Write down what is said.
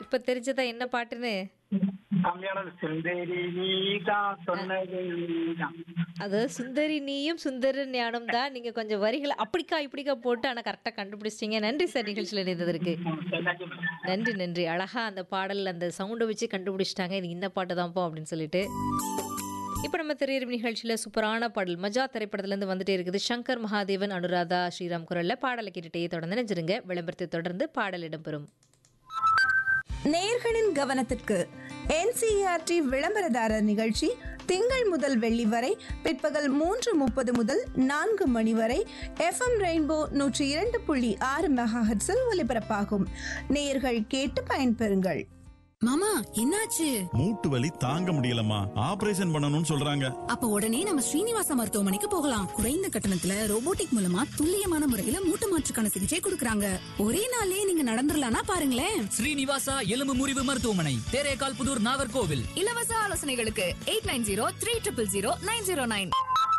இப்ப தெரிஞ்சதா என்ன பாட்டுன்னு கம்மியான சுந்தரி நீதான் சொன்னது நீதான் அது சுந்தரி நீயும் சுந்தர ஞானம் தான் நீங்க கொஞ்சம் வரிகளை அப்படிக்கா இப்படிக்கா போட்டு ஆனா கரெக்டா கண்டுபிடிச்சிட்டீங்க நன்றி சார் நிகழ்ச்சியில் இணைந்ததற்கு தேங்க்யூ மேடம் நன்றி நன்றி அழகா அந்த பாடல் அந்த சவுண்டை வச்சு கண்டுபிடிச்சிட்டாங்க இது இந்த பாட்டு தான்ப்பா அப்படின்னு சொல்லிட்டு இப்போ நம்ம திரையரவு நிகழ்ச்சியில் சூப்பரான பாடல் மஜா திரைப்படத்துலேருந்து வந்துட்டே இருக்குது சங்கர் மகாதேவன் அனுராதா ஸ்ரீராம் குரலில் பாடலை கேட்டுட்டே தொடர்ந்து நினைச்சிருங்க விளம்பரத்தை தொடர்ந்து பாடல் இடம்பெறும் நேயர்களின் கவனத்திற்கு என்சிஆர்டி விளம்பரதாரர் நிகழ்ச்சி திங்கள் முதல் வெள்ளி வரை பிற்பகல் மூன்று முப்பது முதல் நான்கு மணி வரை எஃப்எம் ரெயின்போ நூற்றி இரண்டு புள்ளி ஆறு மெகாஹெட்ஸில் ஒலிபரப்பாகும் நேயர்கள் கேட்டு பயன்பெறுங்கள் மாமா என்னாச்சு மூட்டு வலி தாங்க முடியலம்மா ஆபரேஷன் பண்ணணும்னு சொல்றாங்க அப்ப உடனே நம்ம ஸ்ரீனிவாசா மருத்துவமனைக்கு போகலாம் குறைந்த கட்டணத்துல ரோபோட்டிக் மூலமா துல்லியமான முறையில மூட்டு மாற்றுக்கான சிகிச்சை கொடுக்கறாங்க ஒரே நாள்லயே நீங்க நடந்துடலாம்னா பாருங்களேன் ஸ்ரீனிவாசா எலும்பு முறிவு மருத்துவமனை தேரேகால் புதூர் நாகர்கோவில் இலவச ஆலோசனைகளுக்கு eight nine zero three triple zero nine zero nine